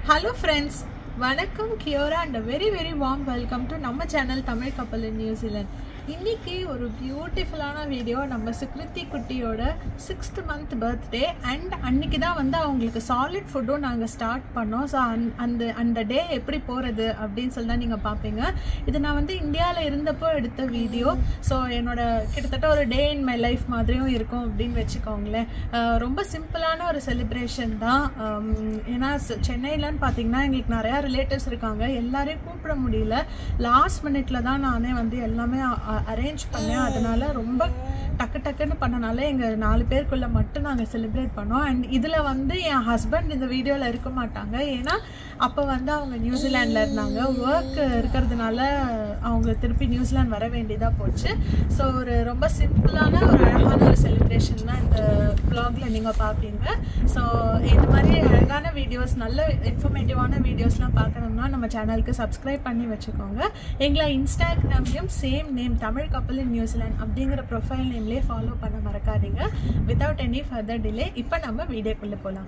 Hello friends வணக்கம் kia ora and very very warm welcome to நம்ம channel Tamil Kappal in New Zealand இன்னைக்கு ஒரு பியூட்டிஃபுல்லான வீடியோ நம்ம சுக்ரித்தி குட்டியோட சிக்ஸ்த் மந்த் பர்த்டே அண்ட் அன்னைக்கு தான் வந்து அவங்களுக்கு சாலிட் ஃபுட்டும் நாங்கள் ஸ்டார்ட் பண்ணோம் ஸோ அந் அந்த அந்த டே எப்படி போகிறது அப்படின்னு சொல்லி தான் நீங்கள் பார்ப்பீங்க இது நான் வந்து இந்தியாவில் இருந்தப்போ எடுத்த வீடியோ ஸோ என்னோட கிட்டத்தட்ட ஒரு டே இன் மை லைஃப் மாதிரியும் இருக்கும் அப்படின்னு வச்சுக்கோங்களேன் அஹ் ரொம்ப சிம்பிளான ஒரு செலிப்ரேஷன் தான் ஹம், ஏன்னா செ- சென்னையிலன்னு பார்த்தீங்கன்னா எங்களுக்கு நிறையா ரிலேட்டிவ்ஸ் இருக்காங்க எல்லாரையும் கூப்பிட முடியல லாஸ்ட் மினிட்ல தான் நானே வந்து எல்லாமே அரேஞ்ச் பண்ணேன் அதனால ரொம்ப டக்கு டக்குன்னு பண்ணனால எங்கள் நாலு பேருக்குள்ள மட்டும் நாங்கள் செலிப்ரேட் பண்ணோம் அண்ட் இதில் வந்து என் ஹஸ்பண்ட் இந்த வீடியோவில் இருக்க மாட்டாங்க ஏன்னா அப்போ வந்து அவங்க நியூசிலாண்டில் இருந்தாங்க ஒர்க் இருக்கிறதுனால அவங்க திருப்பி நியூசிலாந்து வர வேண்டியதாக போச்சு ஸோ ஒரு ரொம்ப சிம்பிளான ஒரு அழகான ஒரு செலிப்ரேஷன் தான் இந்த வ்ளாகில் நீங்கள் பார்ப்பீங்க ஸோ இந்த மாதிரி அழகான வீடியோஸ் நல்ல இன்ஃபர்மேட்டிவான வீடியோஸ்லாம் பார்க்கணும்னா நம்ம சேனலுக்கு சப்ஸ்கிரைப் பண்ணி வச்சுக்கோங்க எங்களை இன்ஸ்டாகிராம்லேயும் same name Tamil Kappal in New Zealand அப்படிங்கிற ப்ரொஃபைல் நேம்லேயே ஃபாலோ பண்ண மறக்காதீங்க வித்தவுட் எனி ஃபர்தர் டிலே இப்போ நம்ம வீடியோக்குள்ளே போகலாம்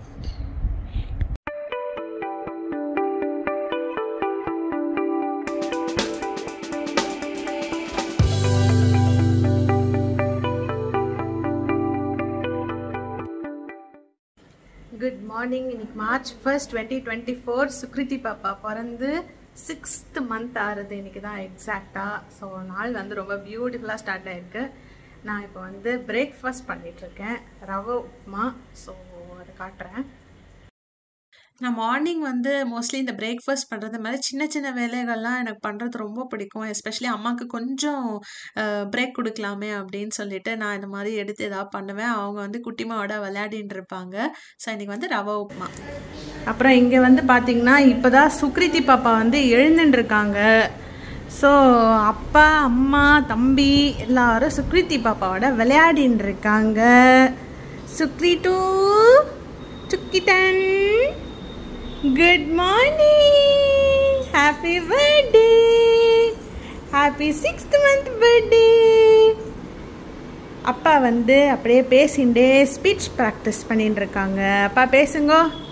குட் மார்னிங் இன்னைக்கு March first twenty twenty four Sukriti பாப்பா பிறந்து சிக்ஸ்த் மந்த் ஆறுது இன்னைக்கு தான் எக்ஸாக்டாக ஸோ நாள் வந்து ரொம்ப பியூட்டிஃபுல்லாக ஸ்டார்ட் ஆயிருக்கு நான் இப்போ வந்து பிரேக்ஃபாஸ்ட் பண்ணிகிட்ருக்கேன் ரவை உப்புமா ஸோ அதை காட்டுறேன் நான் மார்னிங் வந்து மோஸ்ட்லி இந்த பிரேக்ஃபாஸ்ட் பண்ணுறது மாதிரி சின்ன சின்ன வேலைகள்லாம் எனக்கு பண்ணுறது ரொம்ப பிடிக்கும் எஸ்பெஷலி அம்மாவுக்கு கொஞ்சம் பிரேக் கொடுக்கலாமே அப்படின்னு சொல்லிட்டு நான் இந்த மாதிரி எடுத்து ஏதாவது பண்ணுவேன் அவங்க வந்து குட்டிமாவோட விளையாடின்னு இருப்பாங்க ஸோ இன்னைக்கு வந்து ரவை உப்புமா அப்புறம் இங்கே வந்து பார்த்தீங்கன்னா இப்போ தான் சுக்ரிதி பாப்பா வந்து எழுந்துட்டு இருக்காங்க ஸோ அப்பா அம்மா தம்பி எல்லாரும் சுக்ரிதி பாப்பாவோட விளையாடின்னு இருக்காங்க சுக்ரி டூ சுக்கிட்டன் good morning happy birthday happy sixth month birthday அப்பா வந்து அப்படியே பேசிண்டே ஸ்பீச் ப்ராக்டிஸ் பண்ணிட்டு இருக்காங்க அப்பா பேசுங்க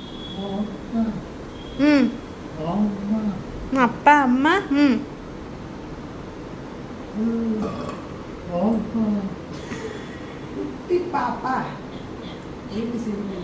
ம் அப்பா அம்மா ம் குட்டி பாப்பா எப்படி சொல்லுங்க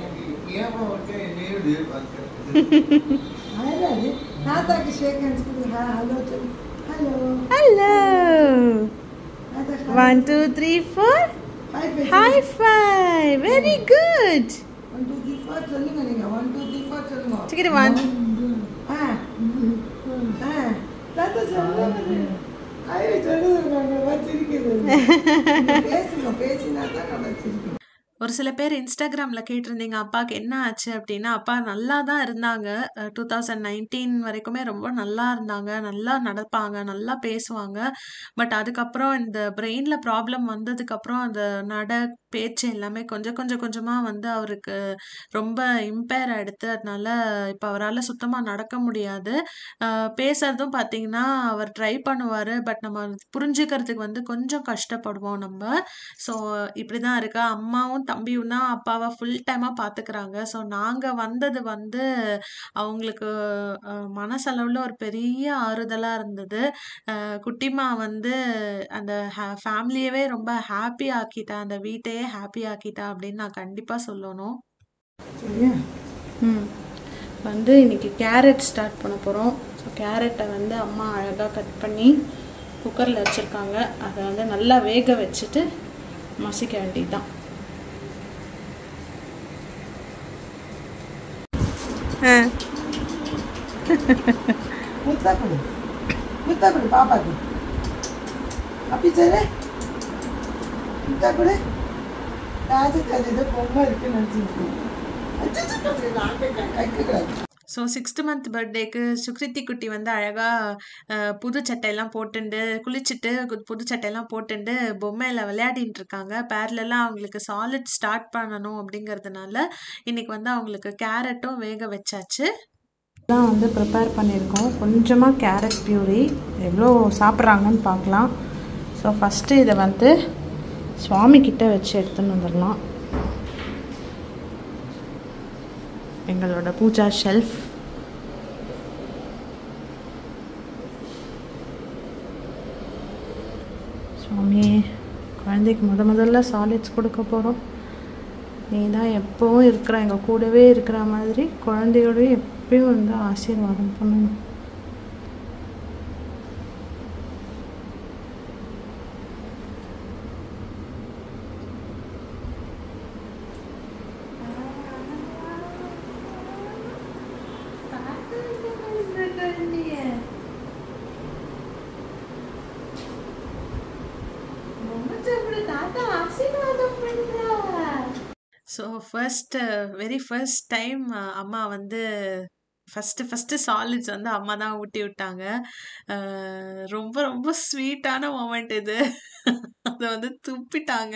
அழகாது தாத்தாக்கு ஷேக் ஹேண்ட்ஸ் கொடுங்க ஹலோ சொல்லு ஹலோ ஹலோ தாத்தா one two three four hi hi five very good one two three four சொல்லுங்க நீங்க ஒன் டூ த்ரீ ஃபோர் சொல்லுங்க சிக்கிட்டு ஒன் ஆ ஆ தாத்தா சொல்லுங்க ஐயோ சொல்லுங்க நாங்கள் வச்சிருக்கிறது பேசுங்க பேசினா தான் நம்ம வச்சிருக்கோம் ஒரு சில பேர் இன்ஸ்டாகிராமில் கேட்டிருந்தீங்க அப்பாவுக்கு என்ன ஆச்சு அப்படின்னா அப்பா நல்லா தான் இருந்தாங்க டூ தௌசண்ட் நைன்டீன் வரைக்குமே ரொம்ப நல்லா இருந்தாங்க நல்லா நடப்பாங்க நல்லா பேசுவாங்க பட் அதுக்கப்புறம் இந்த பிரெயினில் ப்ராப்ளம் வந்ததுக்கப்புறம் அந்த நட பேச்சு எல்லாமே கொஞ்சம் கொஞ்சம் கொஞ்சமாக வந்து அவருக்கு ரொம்ப இம்பேர் ஆகிடுது அதனால இப்போ அவரால் சுத்தமாக நடக்க முடியாது அஹ் பேசுறதும் பார்த்தீங்கன்னா அவர் ட்ரை பண்ணுவார் பட் நம்ம புரிஞ்சுக்கிறதுக்கு வந்து கொஞ்சம் கஷ்டப்படுவோம் நம்ம ஸோ இப்படி தான் இருக்கு அம்மாவும் தம்பியும் தான் அப்பாவை ஃபுல் டைமாக பார்த்துக்கிறாங்க ஸோ நாங்கள் வந்தது வந்து அவங்களுக்கு அஹ், மனசளவில் ஒரு பெரிய ஆறுதலாக இருந்தது அஹ், குட்டிமா வந்து அந்த ஃபேமிலியவே ரொம்ப ஹாப்பி ஆக்கிட்டா அந்த வீட்டையே ஹாப்பி ஆக்கிட்டா அப்படின்னு நான் கண்டிப்பாக சொல்லணும் சரியா ம் வந்து இன்னைக்கு கேரட் ஸ்டார்ட் பண்ண போகிறோம் ஸோ கேரட்டை வந்து அம்மா அழகாக கட் பண்ணி குக்கரில் வச்சுருக்காங்க அதை வந்து நல்லா வேக வச்சுட்டு மசிக்க வேண்டியதுதான் ஆ முத்தா கொடு முத்தா கொடு பாப்பாக்கு அப்படி சொல்லு முத்தா கொடு ராஜுக்கு அது ஏதோ பொம்மை இருக்குன்னு நினச்சிருக்கேன் கைக்கூடாது ஸோ சிக்ஸ்த் மந்த் பர்த்டேக்கு சுக்ரித்தி குட்டி வந்து அழகாக புது சட்டையெல்லாம் போட்டுண்டு குளிச்சுட்டு கு- புது சட்டையெல்லாம் போட்டுண்டு பொம்மையில் விளையாடிட்டு இருக்காங்க பேரலெல்லாம் அவங்களுக்கு சாலிட் ஸ்டார்ட் பண்ணணும் அப்படிங்கிறதுனால இன்னைக்கு வந்து அவங்களுக்கு கேரட்டும் வேக வச்சாச்சு தான் வந்து ப்ரிப்பேர் பண்ணியிருக்கோம் கொஞ்சமாக கேரட் பியூரி எவ்வளோ சாப்பிட்றாங்கன்னு பார்க்கலாம் ஸோ ஃபஸ்ட்டு இதை வந்து சுவாமி கிட்ட வச்சு எடுத்துன்னு வந்துடலாம் எங்களோட பூஜா ஷெல்ஃப் சாமி குழந்தைக்கு முத முதல்ல சாலிட்ஸ் கொடுக்க போகிறோம் நீ தான் எப்போவும் இருக்கிற எங்கள் கூடவே இருக்கிற மாதிரி குழந்தையோடவே எப்பயும் வந்து ஆசீர்வாதம் பண்ணணும் so first very first time அம்மா வந்து ஃபஸ்ட்டு ஃபஸ்ட்டு சாலிட்ஸ் வந்து அம்மா தான் ஊட்டி விட்டாங்க அஹ் ரொம்ப ரொம்ப ஸ்வீட்டான மொமெண்ட் இது அதை வந்து துப்பிட்டாங்க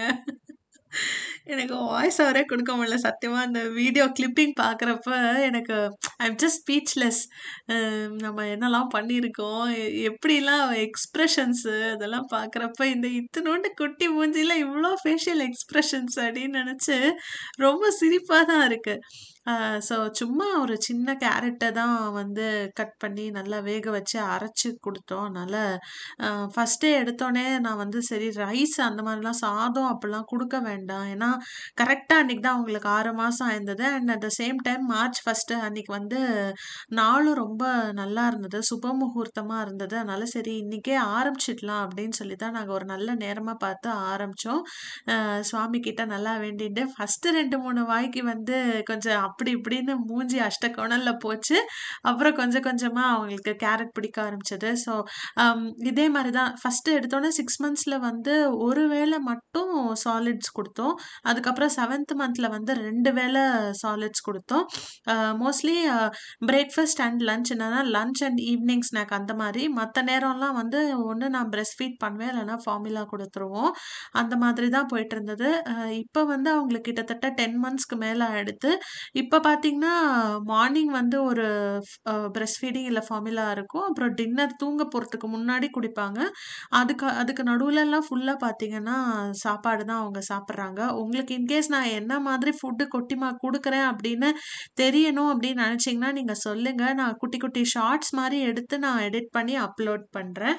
எனக்கு வாய்ஸ் அவரே கொடுக்க முடியல சத்தியமாக அந்த வீடியோ கிளிப்பிங் பார்க்குறப்ப எனக்கு ஐம் ஜஸ்ட் ஸ்பீச்லெஸ் நம்ம என்னெல்லாம் பண்ணியிருக்கோம் எ- எப்படிலாம் எக்ஸ்ப்ரெஷன்ஸு அதெல்லாம் பார்க்குறப்ப இந்த இத்தினோண்டு குட்டி மூஞ்சில இவ்வளோ ஃபேஷியல் எக்ஸ்ப்ரெஷன்ஸ் அப்படின்னு நினச்சி ரொம்ப சிரிப்பாக தான் இருக்குது ஸோ சும்மா ஒரு சின்ன கேரட்டை தான் வந்து கட் பண்ணி நல்லா வேக வச்சு அரைச்சி கொடுத்தோம் அதனால் ஃபஸ்ட்டே எடுத்தோடனே நான் வந்து சரி ரைஸ் அந்த மாதிரிலாம் சாதம் அப்படிலாம் கொடுக்க வேண்டாம் ஏன்னா கரெக்டாக அன்றைக்கி தான் அவங்களுக்கு ஆறு மாதம் ஆயிருந்தது and at the same time March first அன்றைக்கி வந்து நாளும் ரொம்ப நல்லா இருந்தது சுப முகூர்த்தமாக இருந்தது அதனால் சரி இன்றைக்கே ஆரம்பிச்சிடலாம் அப்படின்னு சொல்லி தான் நாங்கள் ஒரு நல்ல நேரமாக பார்த்து ஆரம்பித்தோம் சுவாமி கிட்ட நல்லா வேண்டிட்டு ஃபஸ்ட்டு ரெண்டு மூணு வாய்க்கு வந்து கொஞ்சம் அப்படி இப்படின்னு மூஞ்சி அஷ்டகோணலில் போச்சு அப்புறம் கொஞ்சம் கொஞ்சமாக அவங்களுக்கு கேரட் பிடிக்க ஆரம்பிச்சது ஸோ இதே மாதிரி தான் ஃபஸ்ட்டு எடுத்தோன்னே சிக்ஸ் மந்த்ஸில் வந்து ஒரு வேளை மட்டும் சாலிட்ஸ் கொடுத்தோம் அதுக்கப்புறம் செவன்த் மந்தில் வந்து ரெண்டு வேளை சாலிட்ஸ் கொடுத்தோம் மோஸ்ட்லி பிரேக்ஃபாஸ்ட் அண்ட் லஞ்ச் என்னன்னா லஞ்ச் அண்ட் ஈவினிங் ஸ்நாக் அந்த மாதிரி மற்ற நேரம்லாம் வந்து ஒன்று நான் பிரஸ்ட் ஃபீட் பண்ணுவேன் இல்லைன்னா ஃபார்முலா கொடுத்துருவோம் அந்த மாதிரி தான் போயிட்டு இருந்தது இப்போ வந்து அவங்களுக்கு கிட்டத்தட்ட டென் மந்த்ஸ்க்கு மேலே ஆயிடுத்து இப்போ பார்த்தீங்கன்னா மார்னிங் வந்து ஒரு பிரஸ்ட் ஃபீடிங் இல்லை ஃபார்முலா இருக்கும் அப்புறம் டின்னர் தூங்க போகிறதுக்கு முன்னாடி குடிப்பாங்க அதுக்கு அதுக்கு நடுவுலலாம் ஃபுல்லாக பார்த்தீங்கன்னா சாப்பாடு தான் அவங்க சாப்பிட்றாங்க உங்களுக்கு இன்கேஸ் நான் என்ன மாதிரி ஃபுட்டு கொட்டிமா கொடுக்குறேன் அப்படின்னு தெரியணும் அப்படின்னு நினச்சிங்கன்னா நீங்கள் சொல்லுங்கள் நான் குட்டி குட்டி ஷார்ட்ஸ் மாதிரி எடுத்து நான் எடிட் பண்ணி அப்லோட் பண்ணுறேன்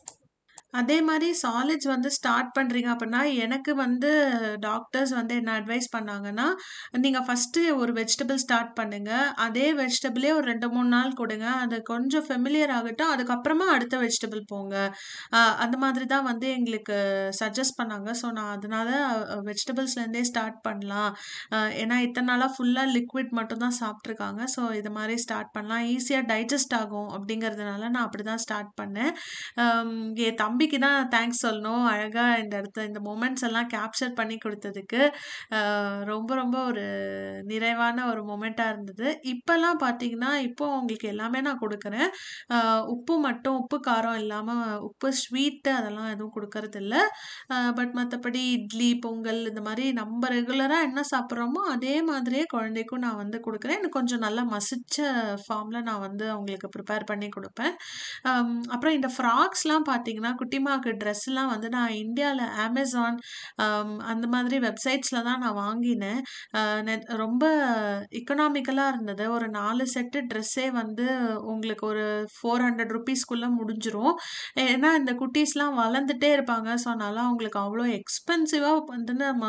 அதே மாதிரி சாலிட்ஸ் வந்து ஸ்டார்ட் பண்ணுறீங்க அப்படின்னா எனக்கு வந்து டாக்டர்ஸ் வந்து என்ன அட்வைஸ் பண்ணாங்கன்னா நீங்கள் ஃபஸ்ட்டு ஒரு வெஜிடபிள் ஸ்டார்ட் பண்ணுங்கள் அதே வெஜிடபிளே ஒரு ரெண்டு மூணு நாள் கொடுங்க அது கொஞ்சம் ஃபெமிலியர் ஆகட்டும் அதுக்கப்புறமா அடுத்த வெஜிடபிள் போங்க அஹ் அந்த மாதிரி தான் வந்து எங்களுக்கு சஜஸ்ட் பண்ணாங்க ஸோ நான் அதனால வெஜிடபிள்ஸ்லேருந்தே ஸ்டார்ட் பண்ணலாம் அஹ் ஏன்னா இத்தனை நாளாக ஃபுல்லாக லிக்விட் மட்டும் தான் சாப்பிட்ருக்காங்க ஸோ இது மாதிரி ஸ்டார்ட் பண்ணலாம் ஈஸியாக டைஜஸ்ட் ஆகும் அப்படிங்கிறதுனால நான் அப்படி தான் ஸ்டார்ட் பண்ணேன் ஆம், என் தம்பிக்கு தான் தேங்க்ஸ் சொல்லணும் அழகாக இந்த இடத்த இந்த மூமெண்ட்ஸ் எல்லாம் கேப்சர் பண்ணி கொடுத்ததுக்கு ஆஹ் ரொம்ப ரொம்ப ஒரு நிறைவான ஒரு மூமெண்ட்டாக இருந்தது இப்போல்லாம் பார்த்தீங்கன்னா இப்போ அவங்களுக்கு எல்லாமே நான் கொடுக்குறேன் ஆஹ் உப்பு மட்டும் உப்பு காரம் இல்லாமல் உப்பு ஸ்வீட்டு அதெல்லாம் எதுவும் கொடுக்கறது இல்லை பட் மற்றபடி இட்லி பொங்கல் இந்த மாதிரி நம்ம ரெகுலராக என்ன சாப்பிட்றோமோ அதே மாதிரியே குழந்தைக்கும் நான் வந்து கொடுக்குறேன் எனக்கு கொஞ்சம் நல்லா மசிச்ச ஃபார்மில் நான் வந்து அவங்களுக்கு ப்ரிப்பேர் பண்ணி கொடுப்பேன் ஆம், அப்புறம் இந்த ஃப்ராக்ஸ்லாம் பார்த்தீங்கன்னா குட்டிமாக்கு ட்ரெஸ்லாம் வந்து நான் இந்தியாவில் அமேசான் அந்த மாதிரி வெப்சைட்ஸில் தான் நான் வாங்கினேன் ஆஹ் நெ- ரொம்ப எக்கனாமிக்கலாக இருந்தது ஒரு நாலு செட்டு ட்ரெஸ்ஸே வந்து உங்களுக்கு ஒரு ஃபோர் ஹண்ட்ரட் ருபீஸ்க்குள்ளே முடிஞ்சிரும் ஏன்னா இந்த குட்டீஸ்லாம் வளர்ந்துட்டே இருப்பாங்க ஸோ அதனால அவங்களுக்கு அவ்வளோ எக்ஸ்பென்சிவாக வந்து நம்ம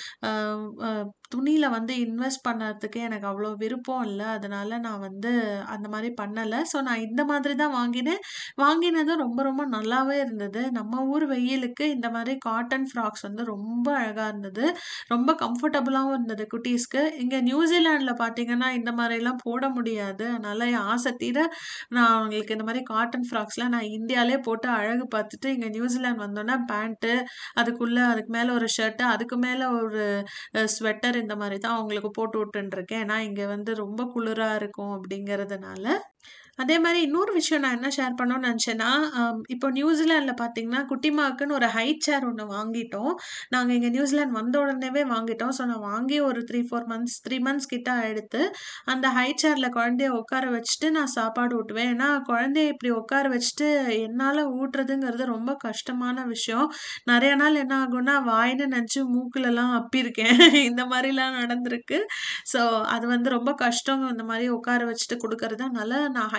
ஆஹ் ஆஹ் துணியில் வந்து இன்வெஸ்ட் பண்ணறதுக்கு எனக்கு அவ்வளோ விருப்பம் இல்லை அதனால நான் வந்து அந்த மாதிரி பண்ணலை ஸோ நான் இந்த மாதிரி தான் வாங்கினேன் வாங்கினது ரொம்ப ரொம்ப நல்லாவே இருந்தது நம்ம ஊர் வெயிலுக்கு இந்த மாதிரி காட்டன் ஃப்ராக்ஸ் வந்து ரொம்ப அழகாக இருந்தது ரொம்ப கம்ஃபர்டபுளாகவும் இருந்தது குட்டீஸ்க்கு இங்கே நியூசிலாண்டில் பார்த்தீங்கன்னா இந்த மாதிரிலாம் போட முடியாது அதனால என் ஆசை தீர நான் அவங்களுக்கு இந்த மாதிரி காட்டன் ஃப்ராக்ஸ்லாம் நான் இந்தியாவிலே போட்டு அழகு பார்த்துட்டு இங்கே நியூசிலாந்து வந்தோன்னே பேண்ட்டு அதுக்குள்ளே அதுக்கு மேலே ஒரு ஷர்ட்டு அதுக்கு மேலே ஒரு ஸ்வெட்டர் இந்த மாதிரி தான் அவங்களுக்கு போட்டு விட்டுருக்கேன் ஏன்னா இங்கே வந்து ரொம்ப குளிராக இருக்கும் அப்படிங்கிறதுனால அதே மாதிரி இன்னொரு விஷயம் நான் என்ன ஷேர் பண்ணணும்னு நினச்சேன்னா ஆம், இப்போ நியூசிலாண்டில் பார்த்தீங்கன்னா குட்டிமாக்குன்னு ஒரு ஹைட் சேர் ஒன்று வாங்கிட்டோம் நாங்கள் இங்கே நியூசிலாந்து வந்த உடனேவே வாங்கிட்டோம் ஸோ நான் வாங்கி ஒரு three four months three months கிட்ட ஆயிடுத்து அந்த ஹை சேரில் குழந்தைய உட்கார வச்சுட்டு நான் சாப்பாடு ஊட்டுவேன் ஏன்னா குழந்தைய இப்படி உட்கார வச்சுட்டு என்னால் ஊட்டுறதுங்கிறது ரொம்ப கஷ்டமான விஷயம் நிறைய நாள் என்ன ஆகும்னா வாயின்னு நினச்சி மூக்குலலாம் அப்பியிருக்கேன் இந்த மாதிரிலாம் நடந்திருக்கு ஸோ அது வந்து ரொம்ப கஷ்டம் இந்த மாதிரி உட்கார வச்சுட்டு கொடுக்கறது அதனால நான் ஹை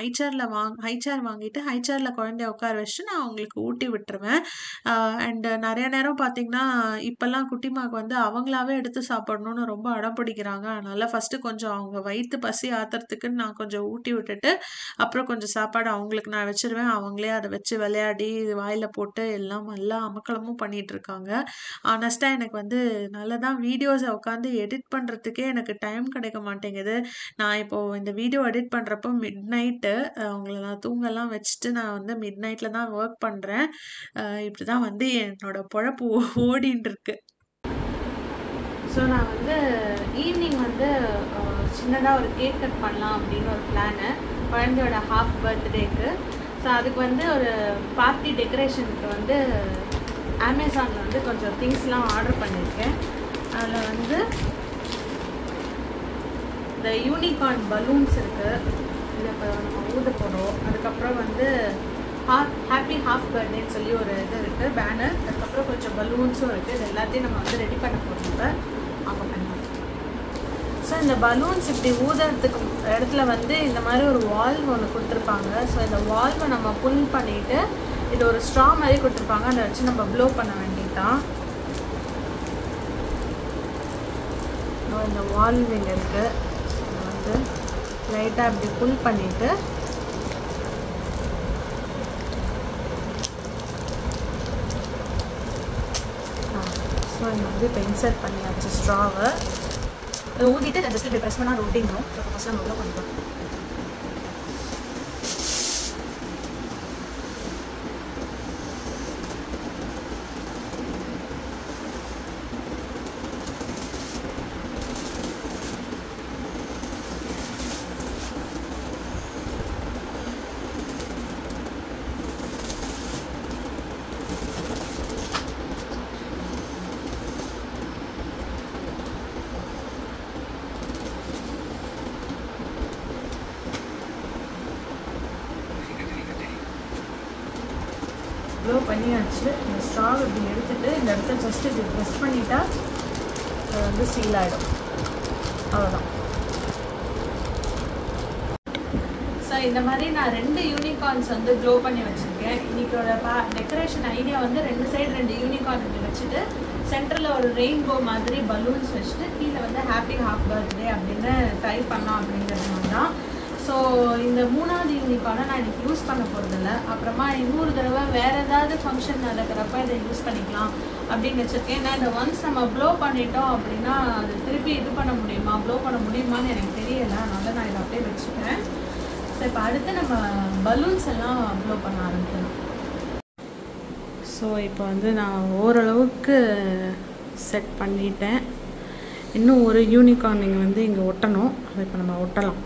ஹை சேரில் வாங் ஹை சேர் வாங்கிட்டு ஹை சேரில் குழந்தைய உட்கார வச்சுட்டு நான் அவங்களுக்கு ஊட்டி விட்டுருவேன் அண்ட் நிறைய நேரம் பார்த்தீங்கன்னா இப்போல்லாம் குட்டிமாக்கு வந்து அவங்களாவே எடுத்து சாப்பிடணும்னு ரொம்ப அடம் பிடிக்கிறாங்க அதனால ஃபஸ்ட்டு கொஞ்சம் அவங்க வயிற்று பசி ஆத்துறதுக்குன்னு நான் கொஞ்சம் ஊட்டி விட்டுட்டு அப்புறம் கொஞ்சம் சாப்பாடு அவங்களுக்கு நான் வச்சிருவேன் அவங்களே அதை வச்சு விளையாடி வாயில் போட்டு எல்லாம் நல்லா அமக்கலமும் பண்ணிட்டு இருக்காங்க ஆனஸ்ட்டாக எனக்கு வந்து நல்லதான் வீடியோஸை உட்காந்து எடிட் பண்ணுறதுக்கே எனக்கு டைம் கிடைக்க மாட்டேங்குது நான் இப்போது இந்த வீடியோ எடிட் பண்ணுறப்போ மிட் நைட்டு அவங்கள நான் தூங்கலாம் வச்சுட்டு நான் வந்து மிட் நைட்டில் தான் ஒர்க் பண்ணுறேன் இப்படி தான் வந்து என்னோட பொழப்பு ஓடின்னு இருக்கு ஸோ நான் வந்து ஈவினிங் வந்து சின்னதாக ஒரு கேக் கட் பண்ணலாம் அப்படின்னு ஒரு பிளானு குழந்தையோட ஹாஃப் பர்த்டேக்கு ஸோ அதுக்கு வந்து ஒரு பார்ட்டி டெக்கரேஷனுக்கு வந்து அமேசானில் வந்து கொஞ்சம் திங்ஸ்லாம் ஆர்டர் பண்ணியிருக்கேன் அதில் வந்து இந்த யூனிகார்ன் பலூன்ஸ் இருக்குது இதை இப்போ நம்ம ஊத போகிறோம் அதுக்கப்புறம் வந்து ஹாப் ஹாப்பி ஹாஃப் பர்த்டேன்னு சொல்லி ஒரு இது இருக்குது பேனர் அதுக்கப்புறம் கொஞ்சம் பலூன்ஸும் இருக்குது இது எல்லாத்தையும் நம்ம வந்து ரெடி பண்ண போகிறோம் இப்போ வாங்க பண்ணலாம் ஸோ இந்த பலூன்ஸ் இப்படி ஊதுறதுக்கு இடத்துல வந்து இந்த மாதிரி ஒரு வால்வ் ஒன்று கொடுத்துருப்பாங்க ஸோ இந்த வால்வை நம்ம புல் பண்ணிவிட்டு இது ஒரு ஸ்ட்ரா மாதிரி கொடுத்துருப்பாங்க அதை வச்சு நம்ம ப்ளோ பண்ண வேண்டியதுதான் இந்த வால்வ் இங்கே இருக்குது வந்து லைட்டாக இப்படி புல் பண்ணிவிட்டு ஸோ இங்கே வந்து இப்போ இன்சர்ட் பண்ணியாச்சு ஸ்ட்ராவை இதை ஊதிட்டு அதை ஜஸ்ட் இப்படி ப்ரெஸ் பண்ணால் ரொட்டிங்கும் ஸோ ஃபஸ்ட் நம்ம உள்ள பண்ணிக்கலாம் ப்ளோ பண்ணியாச்சு இந்த ஸ்ட்ராவ் இப்படி எடுத்துட்டு இந்த இடத்த ஜஸ்ட் இப்படி ப்ரெஸ் பண்ணிட்டா அது வந்து சீல் ஆகிடும் அவ்வளோதான் ஸோ இந்த மாதிரி நான் ரெண்டு யூனிகார்ன்ஸ் வந்து க்ளோ பண்ணி வச்சுருக்கேன் இன்னைக்கோட பா டெக்கரேஷன் ஐடியா வந்து ரெண்டு சைடு ரெண்டு யூனிகார்ன் இப்படி வச்சுட்டு சென்டரில் ஒரு ரெயின்போ மாதிரி பலூன்ஸ் வச்சுட்டு கீழே வந்து ஹாப்பி ஹாஃப் பர்த்டே அப்படின்னு ட்ரை பண்ணலாம் அப்படிங்கிறது தான் ஸோ இந்த மூணாவது யூனிக்கான நான் இன்னைக்கு யூஸ் பண்ண போகிறதில்ல அப்புறமா இன்னொரு தடவை வேறு ஏதாவது ஃபங்க்ஷன் நடக்கிறப்ப இதை யூஸ் பண்ணிக்கலாம் அப்படின்னு வச்சுருக்கேன் ஏன்னா இந்த ஒன்ஸ் நம்ம ப்ளோ பண்ணிட்டோம் அப்படின்னா அது திருப்பி இது பண்ண முடியுமா ப்ளோ பண்ண முடியுமான்னு எனக்கு தெரியலை அதனால நான் இதை அப்படியே வச்சுக்கிறேன் ஸோ இப்போ அடுத்து நம்ம பலூன்ஸ் எல்லாம் ப்ளோ பண்ண ஆரம்பிக்கலாம் ஸோ இப்போ வந்து நான் ஓரளவுக்கு செட் பண்ணிட்டேன் இன்னும் ஒரு யூனிகார்ன் நீங்கள் வந்து இங்கே ஒட்டணும் அதை இப்போ நம்ம ஒட்டலாம்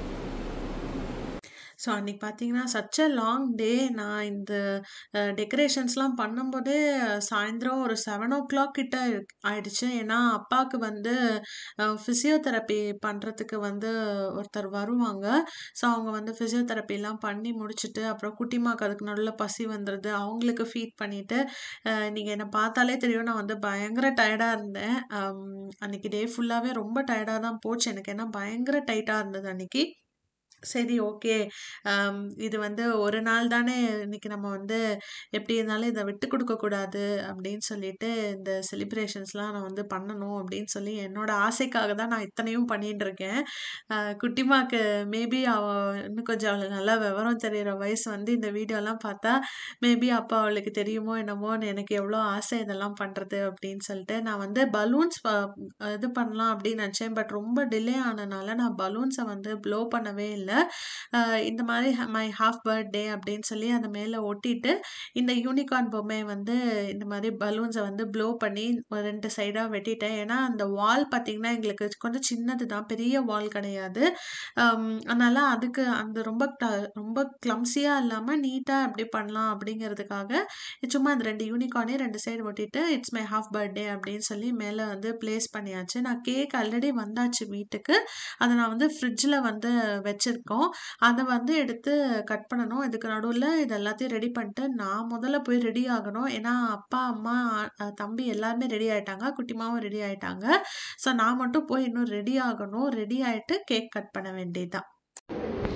ஸோ அன்றைக்கி பார்த்தீங்கன்னா சச் அ லாங் டே நான் இந்த டெக்கரேஷன்ஸ்லாம் பண்ணும்போதே சாயந்தரம் ஒரு செவன் ஓ கிளாக் கிட்ட ஆயிடுச்சு ஏன்னா அப்பாவுக்கு வந்து ஃபிசியோதெரப்பி பண்ணுறதுக்கு வந்து ஒருத்தர் வருவாங்க ஸோ அவங்க வந்து ஃபிசியோதெரப்பிலாம் பண்ணி முடிச்சுட்டு அப்புறம் குட்டிமாக்கு அதுக்கு நடுவில் பசி வந்துடுது அவங்களுக்கு ஃபீட் பண்ணிவிட்டு நீங்கள் என்னை பார்த்தாலே தெரியும் நான் வந்து பயங்கர டயர்டாக இருந்தேன் அன்றைக்கி டே ஃபுல்லாகவே ரொம்ப டயர்டாக தான் போச்சு எனக்கு ஏன்னா பயங்கர டைட்டாக இருந்தது அன்றைக்கி சரி ஓகே இது வந்து ஒரு நாள் தானே இன்னைக்கு நம்ம வந்து எப்படி இருந்தாலும் இதை விட்டு கொடுக்கக்கூடாது அப்படின்னு சொல்லிட்டு இந்த செலிப்ரேஷன்ஸ்லாம் நான் வந்து பண்ணணும் அப்படின்னு சொல்லி என்னோட ஆசைக்காக தான் நான் இத்தனையும் பண்ணிட்டு இருக்கேன் குட்டிமாக்கு மேபி அவ இன்னும் கொஞ்சம் அவளுக்கு நல்லா விவரம் தெரிகிற வயசு வந்து இந்த வீடியோலாம் பார்த்தா மேபி அப்போ அவளுக்கு தெரியுமோ என்னமோன்னு எனக்கு எவ்வளோ ஆசை இதெல்லாம் பண்ணுறது அப்படின்னு சொல்லிட்டு நான் வந்து பலூன்ஸ் இது பண்ணலாம் அப்படின்னு நினச்சேன் பட் ரொம்ப டிலே ஆனனால நான் பலூன்ஸை வந்து ப்ளோ பண்ணவே இல்லை இந்த மாதிரி மை ஹாஃப் பர்த்டே அப்படின்னு சொல்லி அந்த மேலே ஒட்டிட்டு இந்த யூனிகார்ன் பொம்மையை வந்து இந்த மாதிரி பலூன்ஸை வந்து ப்ளோ பண்ணி ரெண்டு சைடாக வெட்டிட்டேன் ஏன்னா அந்த வால் பார்த்திங்கன்னா எங்களுக்கு கொஞ்சம் சின்னது தான் பெரிய வால் கிடையாது அதனால் அதுக்கு அந்த ரொம்ப ரொம்ப கிளம்ஸியாக இல்லாமல் நீட்டாக எப்படி பண்ணலாம் அப்படிங்கிறதுக்காக சும்மா அந்த ரெண்டு யூனிகார்னே ரெண்டு சைடு ஒட்டிட்டு இட்ஸ் மை ஹாஃப் பர்த்டே அப்படின்னு சொல்லி மேலே வந்து ப்ளேஸ் பண்ணியாச்சு நான் கேக் ஆல்ரெடி வந்தாச்சு வீட்டுக்கு அதை நான் வந்து ஃப்ரிட்ஜில் வந்து வச்சுருக்கோம் அதை வந்து எடுத்து கட் பண்ணணும் இதுக்கு நடுவில் இது எல்லாத்தையும் ரெடி பண்ணிட்டு நான் முதல்ல போய் ரெடி ஆகணும் ஏன்னா அப்பா அம்மா தம்பி எல்லாருமே ரெடி ஆகிட்டாங்க குட்டிமாவும் ரெடி ஆகிட்டாங்க ஸோ நான் மட்டும் போய் இன்னும் ரெடி ஆகணும் ரெடி ஆகிட்டு கேக் கட் பண்ண வேண்டியதுதான்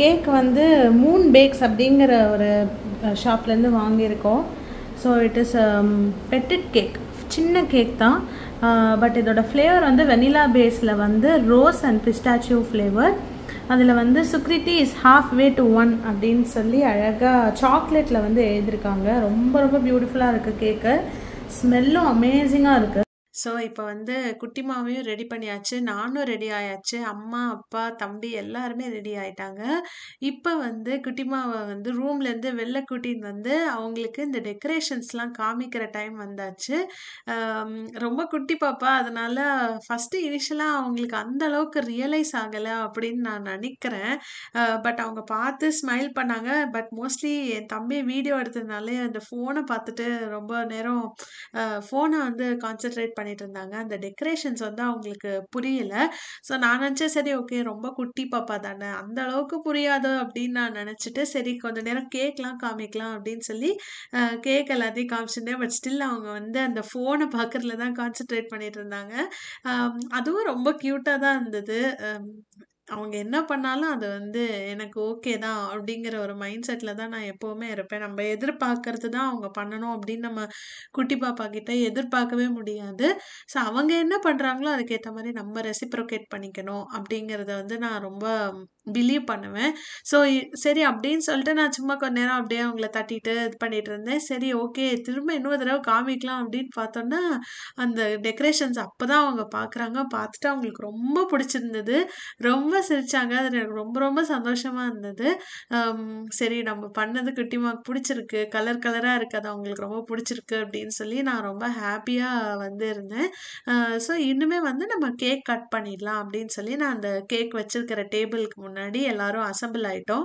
கேக் வந்து மூன் பேக்ஸ் அப்படிங்கிற ஒரு ஷாப்லேருந்து வாங்கியிருக்கோம் so it is petted cake சின்ன கேக் தான் பட் இதோட ஃப்ளேவர் வந்து வெனிலா பேஸில் வந்து ரோஸ் அண்ட் பிஸ்டாச்சியோ ஃப்ளேவர் அதில் வந்து Sukriti is half way to one அப்படின்னு சொல்லி அழகாக சாக்லேட்டில் வந்து எழுதியிருக்காங்க ரொம்ப ரொம்ப பியூட்டிஃபுல்லாக இருக்குது கேக்கு ஸ்மெல்லும் அமேசிங்காக இருக்குது ஸோ இப்போ வந்து குட்டிமாவையும் ரெடி பண்ணியாச்சு நானும் ரெடி ஆயாச்சு அம்மா அப்பா தம்பி எல்லாருமே ரெடி ஆயிட்டாங்க இப்போ வந்து குட்டிமாவை வந்து ரூம்லேருந்து வெளில கூட்டின்னு வந்து அவங்களுக்கு இந்த டெக்கரேஷன்ஸ்லாம் காமிக்கிற டைம் வந்தாச்சு ஆம், ரொம்ப குட்டி பாப்பா அதனால ஃபஸ்ட்டு இனிஷியலாக அவங்களுக்கு அந்த அளவுக்கு ரியலைஸ் ஆகலை அப்படின்னு நான் நினைக்கிறேன் பட் அவங்க பார்த்து ஸ்மைல் பண்ணாங்க பட் மோஸ்ட்லி என் தம்பி வீடியோ எடுத்ததுனாலே அந்த ஃபோனை பார்த்துட்டு ரொம்ப நேரம் ஃபோனை வந்து கான்சென்ட்ரேட் பண்ணிட்டு இருந்தாங்க அந்த டெக்கரேஷன்ஸ் வந்து அவங்களுக்கு புரியல ஸோ நான் நினச்சேன் சரி ஓகே ரொம்ப குட்டி பாப்பா தானே அந்த அளவுக்கு புரியாது அப்படின்னு நான் நினச்சிட்டு சரி கொஞ்ச நேரம் கேக்லாம் காமிக்கலாம் அப்படின்னு சொல்லி கேக் எல்லாத்தையும் காமிச்சிருந்தேன் பட் ஸ்டில் அவங்க வந்து அந்த ஃபோனை பார்க்கறதுல தான் கான்சென்ட்ரேட் பண்ணிட்டு இருந்தாங்க ஆம், அதுவும் ரொம்ப க்யூட்டாக தான் இருந்தது ஆம், அவங்க என்ன பண்ணாலும் அது வந்து எனக்கு ஓகே தான் அப்படிங்கிற ஒரு மைண்ட் செட்டில் தான் நான் எப்போவுமே இருப்பேன் நம்ம எதிர்பார்க்கறது தான் அவங்க பண்ணணும் அப்படின்னு நம்ம குட்டி பாப்பா கிட்ட எதிர்பார்க்கவே முடியாது ஸோ அவங்க என்ன பண்ணுறாங்களோ அதுக்கேற்ற மாதிரி நம்ம ரெசிப்ரோகேட் பண்ணிக்கணும் அப்படிங்கிறத வந்து நான் ரொம்ப பிலீவ் பண்ணுவேன் ஸோ சரி அப்படின்னு சொல்லிட்டு நான் சும்மா கொஞ்ச நேரம் அப்படியே அவங்கள தட்டிட்டு இது பண்ணிட்டு இருந்தேன் சரி ஓகே திரும்ப இன்னொரு தடவை காமிக்கலாம் அப்படின்னு பார்த்தோன்னா அந்த டெக்கரேஷன்ஸ் அப்போ தான் அவங்க பார்க்குறாங்க பார்த்துட்டு அவங்களுக்கு ரொம்ப பிடிச்சிருந்தது ரொம்ப சிரிச்சாங்க அது எனக்கு ரொம்ப ரொம்ப சந்தோஷமா இருந்தது ஆம், சரி நம்ம பண்ணது குட்டிமாக்கு பிடிச்சிருக்கு கலர் கலராக இருக்கு அது அவங்களுக்கு ரொம்ப பிடிச்சிருக்கு அப்படின்னு சொல்லி நான் ரொம்ப ஹாப்பியாக வந்து இருந்தேன் ஸோ இன்னுமே வந்து நம்ம கேக் கட் பண்ணிடலாம் அப்படின்னு சொல்லி நான் அந்த கேக் வச்சிருக்கிற டேபிளுக்கு முன்னாடி எல்லாரும் அசம்பிள் ஆயிட்டோம்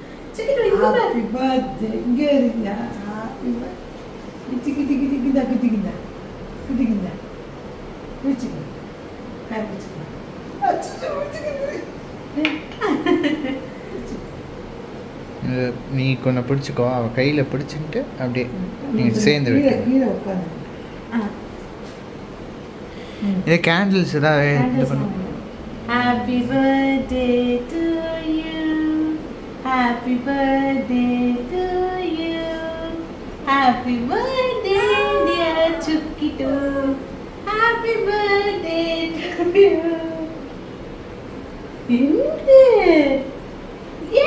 ஹாப்பி பர்த்டே இங்கே இருக்கீங்க ஹாப்பி கிட்டி கிட்டி கிட்டி கிட்டா குத்திக்கிந்தா குத்திக்கிந்தா பிடிச்சிக்க கை பிடிச்சிக்க அச்சோ பிடிச்சிக்கிது இது நீ கொஞ்சம் பிடிச்சிக்கோ அவள் கையில் பிடிச்சிக்கிட்டு அப்படியே நீங்கள் சேர்ந்து கீழே விட்டு கீழே உட்காந்து இது கேண்டில்ஸ் தான் இது பண்ணும் happy birthday to you happy birthday to you happy birthday dear Sukki to happy birthday to you ஏ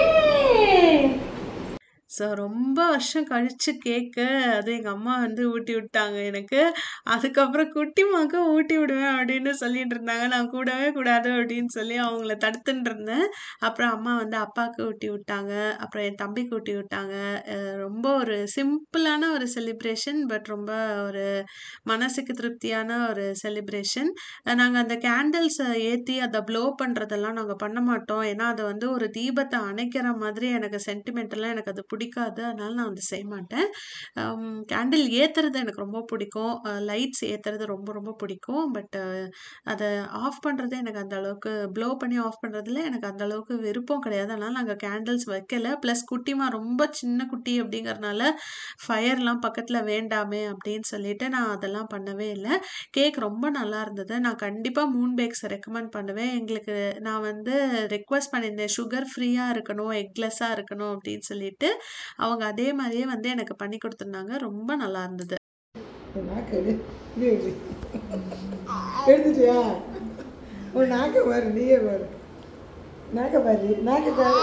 ஸோ ரொம்ப வருஷம் கழிச்சு கேக்கு அது எங்கள் அம்மா வந்து ஊட்டி விட்டாங்க எனக்கு அதுக்கப்புறம் குட்டிமாக்கு ஊட்டி விடுவேன் அப்படின்னு சொல்லிட்டு இருந்தாங்க நான் கூடவே கூடாது அப்படின்னு சொல்லி அவங்கள தடுத்துட்டு இருந்தேன் அப்புறம் அம்மா வந்து அப்பாவுக்கு ஊட்டி விட்டாங்க அப்புறம் என் தம்பிக்கு ஊட்டி விட்டாங்க அஹ் ரொம்ப ஒரு சிம்பிளான ஒரு செலிப்ரேஷன் பட் ரொம்ப ஒரு மனசுக்கு திருப்தியான ஒரு செலிப்ரேஷன் நாங்கள் அந்த கேண்டில்ஸை ஏற்றி அதை ப்ளோ பண்ணுறதெல்லாம் நாங்கள் பண்ண மாட்டோம் ஏன்னா அது வந்து ஒரு தீபத்தை அணைக்கிற மாதிரி எனக்கு சென்டிமெண்டெல்லாம் எனக்கு அது பிடிக்காது அதனால நான் வந்து செய்ய மாட்டேன் கேண்டில் ஏற்றுறது எனக்கு ரொம்ப பிடிக்கும் லைட்ஸ் ஏற்றுறது ரொம்ப ரொம்ப பிடிக்கும் பட் அதை ஆஃப் பண்ணுறது எனக்கு அந்த அளவுக்கு ப்ளோ பண்ணி ஆஃப் பண்ணுறதுல எனக்கு அந்த அளவுக்கு விருப்பம் கிடையாது அதனால நாங்கள் கேண்டில்ஸ் வைக்கல ப்ளஸ் குட்டிமா ரொம்ப சின்ன குட்டி அப்படிங்கறனால ஃபயர்லாம் பக்கத்தில் வேண்டாமே அப்படின்னு சொல்லிட்டு நான் அதெல்லாம் பண்ணவே இல்லை கேக் ரொம்ப நல்லா இருந்தது நான் கண்டிப்பாக மூன் பேக்ஸ் ரெக்கமெண்ட் பண்ணுவேன் எங்களுக்கு நான் வந்து ரெக்வஸ்ட் பண்ணியிருந்தேன் சுகர் ஃப்ரீயாக இருக்கணும் எக்லெஸ்ஸாக இருக்கணும் அப்படின்னு சொல்லிட்டு அவங்க அதே மாதிரியே வந்து எனக்கு பண்ணி கொடுத்துருந்தாங்க ரொம்ப நல்லா இருந்தது நாக்கு எடு இது எடு எடுத்துட்டியா ஒரு நாக்கை பாரு நீயே பாரு நாக்கை பாரு நாக்கை பாரு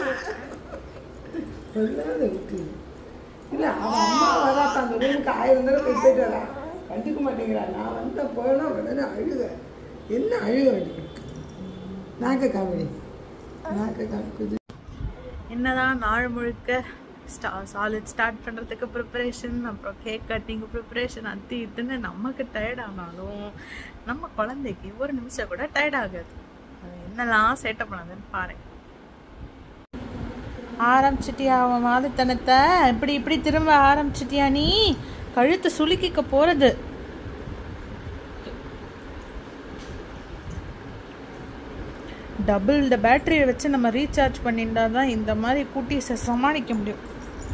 சொல்லாத விட்டு இல்லை அவன் அம்மா வராப்ப அந்த ரூமுக்கு ஆயிரம் தடவை போய் போயிட்டு வரா கண்டுக்க மாட்டேங்கிறா நான் வந்த போனா உடனே அழுக என்ன அழுக வேண்டியது நாக்கை காமெடி நாக்கை காமிக்குது என்னதான் நாள் முழுக்க ஸ்டா சாலிட் ஸ்டார்ட் பண்ணுறதுக்கு ப்ரிப்பரேஷன் அப்புறம் கேக் கட்டிங் ப்ரிப்பரேஷன் அது இதுன்னு நமக்கு டயர்ட் ஆனாலும் நம்ம குழந்தைக்கு ஒரு நிமிஷம் கூட டயர்ட் ஆகாது அது என்னெல்லாம் சேட்டை பண்ணாதுன்னு பாரு ஆரம்பிச்சிட்டியா அவன் மாதுத்தனத்தை இப்படி இப்படி திரும்ப ஆரம்பிச்சிட்டியா நீ கழுத்து சுலுக்கிக்க போகிறது டபுள் த பேட்டரியை வச்சு நம்ம ரீசார்ஜ் பண்ணிட்டா தான் இந்த மாதிரி குட்டீஸை சமாளிக்க முடியும்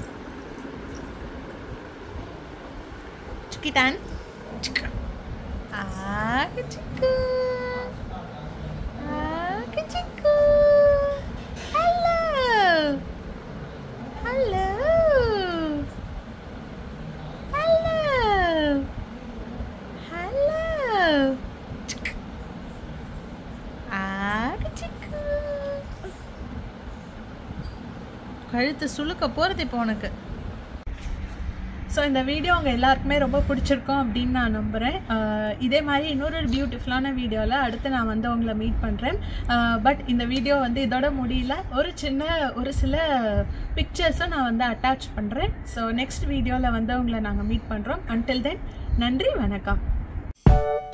சுக்கிட்டான் சுக்கு. ஆக்கு சிக்கு. ஆக்கு சிக்கு. Hello. கழுத்து சுளுக்க போகிறது இப்போ உனக்கு ஸோ இந்த வீடியோ உங்கள் எல்லாருக்குமே ரொம்ப பிடிச்சிருக்கும் அப்படின்னு நான் நம்புகிறேன் ஆஹ் இதே மாதிரி இன்னொரு ஒரு பியூட்டிஃபுல்லான வீடியோவில் அடுத்து நான் வந்து உங்களை மீட் பண்ணுறேன் பட் இந்த வீடியோ வந்து இதோட முடியல ஒரு சின்ன ஒரு சில பிக்சர்ஸை நான் வந்து அட்டாச் பண்ணுறேன் ஸோ நெக்ஸ்ட் வீடியோவில் வந்து உங்களை நாங்கள் மீட் பண்ணுறோம் அன்டில் தென் நன்றி வணக்கம்